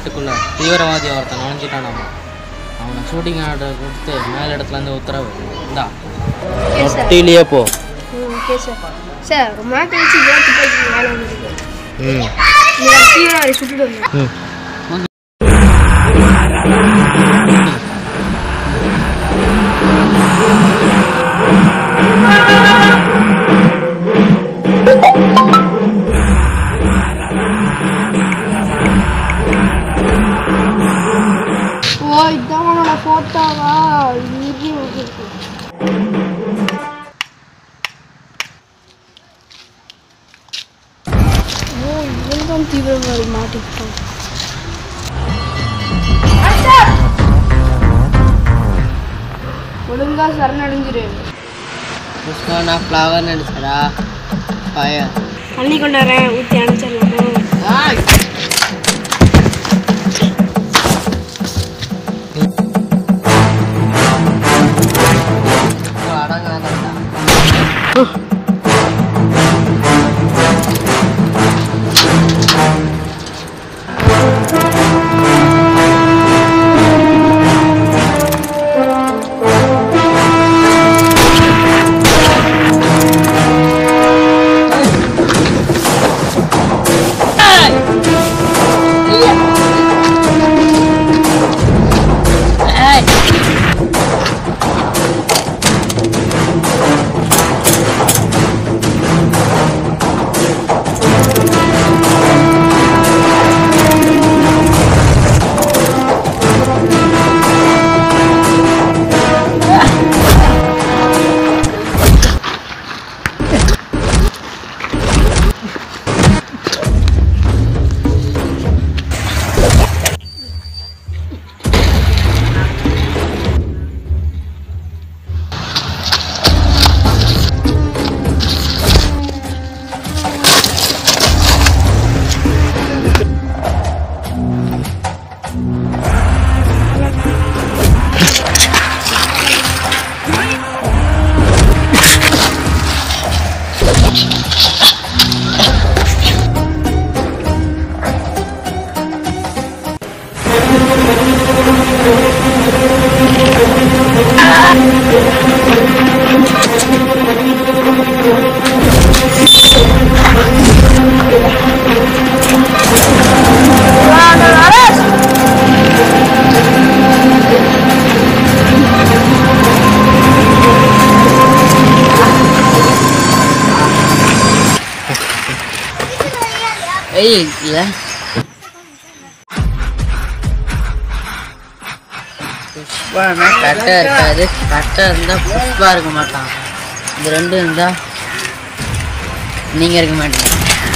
வீட்டுக்குள்ள தீவிரவாதி ஒருத்தன் நுழைஞ்சிட்டானாமா அவனை ஷூட்டிங் ஆர்டர் கொடுத்து மேல் இடத்துல இருந்து உத்தரவு இந்தா ஓகே சார் ஒட்டிலேயே போ ம் ஓகே சார் சார் ரொம்ப நாள் கழிச்சு வேட்டு போயிட்டு வேலை வந்துருக்கு ம் நீங்கள் தீவிரவாதி சுட்டுட்டு வந்தேன் ம் ஓ இதான் உன்னோட ஃபோட்டோவா இது ஓகே ஓ இவன் தான் தீவிரவாதி மாட்டிக்கிட்டான் ஒழுங்கா சரணடைஞ்சிரு புஷ்பா நான் ஃப்ளவர் நடிச்சடா ஃபயர் தண்ணி கொண்டாடுறேன் ஊற்றி அனுப்பிச்சிடலாம் ஏய் இல்லை புஷ்பானா கட்டை இருக்காது கட்டை இருந்தால் புஷ்பா இருக்க மாட்டான் இது ரெண்டும் இருந்தா நீங்கள் இருக்க மாட்டீங்க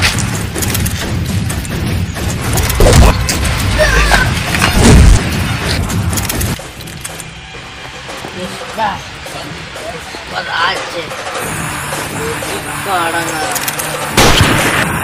புஷ்பா புஷ்பா ஆச்சு புஷ்பா அடங்க